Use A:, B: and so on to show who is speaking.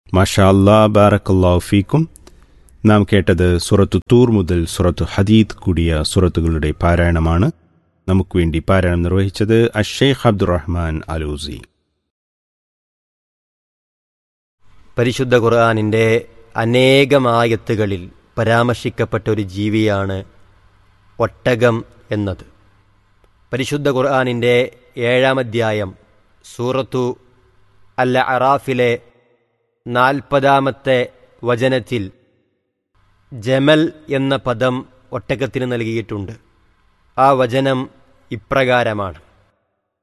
A: മാഷാ അല്ലാ ബാറക്കല്ലാഹു ഫീക്കും നാം കേട്ടത് സുറത്തു തൂർ മുതൽ സുറത്തു ഹദീദ് കൂടിയ സുറത്തുകളുടെ പാരായണമാണ് നമുക്ക് വേണ്ടി പാരായണം നിർവഹിച്ചത് അഷേഖ് അബ്ദുറഹ്മാൻ അലൂസി
B: പരിശുദ്ധ ഖുർആാനിൻ്റെ അനേകമായത്തുകളിൽ പരാമർശിക്കപ്പെട്ട ഒരു ജീവിയാണ് ഒട്ടകം എന്നത് പരിശുദ്ധ ഖുർആാനിൻ്റെ ഏഴാം അധ്യായം സൂറത്തു അൽ അറാഫിലെ നാൽപ്പതാമത്തെ വചനത്തിൽ ജമൽ എന്ന പദം ഒട്ടകത്തിന് നൽകിയിട്ടുണ്ട് ആ വചനം ഇപ്രകാരമാണ്